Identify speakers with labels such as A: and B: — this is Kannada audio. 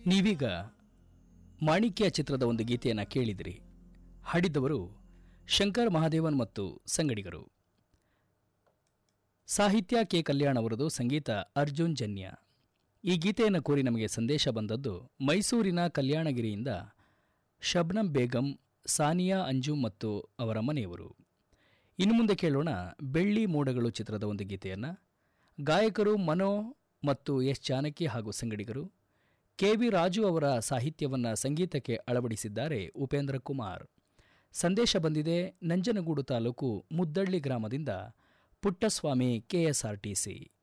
A: ನೀವೀಗ ಮಾಣಿಕ್ಯ ಚಿತ್ರದ ಒಂದು ಗೀತೆಯನ್ನು ಕೇಳಿದಿರಿ ಹಾಡಿದ್ದವರು ಶಂಕರ್ ಮಹಾದೇವನ್ ಮತ್ತು ಸಂಗಡಿಗರು ಸಾಹಿತ್ಯ ಕೆ ಕಲ್ಯಾಣ್ ಅವರದು ಸಂಗೀತ ಅರ್ಜುನ್ ಜನ್ಯ ಈ ಗೀತೆಯನ್ನು ಕೋರಿ ನಮಗೆ ಸಂದೇಶ ಬಂದದ್ದು ಮೈಸೂರಿನ ಕಲ್ಯಾಣಗಿರಿಯಿಂದ ಶಬ್ನಂ ಬೇಗಂ ಸಾನಿಯಾ ಅಂಜುಮ್ ಮತ್ತು ಅವರ ಮನೆಯವರು ಇನ್ನು ಮುಂದೆ ಕೇಳೋಣ ಬೆಳ್ಳಿ ಮೋಡಗಳು ಚಿತ್ರದ ಒಂದು ಗೀತೆಯನ್ನು ಗಾಯಕರು ಮನೋ ಮತ್ತು ಎಸ್ ಜಾನಕಿ ಹಾಗೂ ಸಂಗಡಿಗರು ಕೆ ವಿ ರಾಜು ಅವರ ಸಾಹಿತ್ಯವನ್ನು ಸಂಗೀತಕ್ಕೆ ಅಳವಡಿಸಿದ್ದಾರೆ ಉಪೇಂದ್ರ ಕುಮಾರ್ ಸಂದೇಶ ಬಂದಿದೆ ನಂಜನಗೂಡು ತಾಲೂಕು ಮುದ್ದಳ್ಳಿ ಗ್ರಾಮದಿಂದ ಪುಟ್ಟಸ್ವಾಮಿ ಕೆಎಸ್ಆರ್ಟಿಸಿ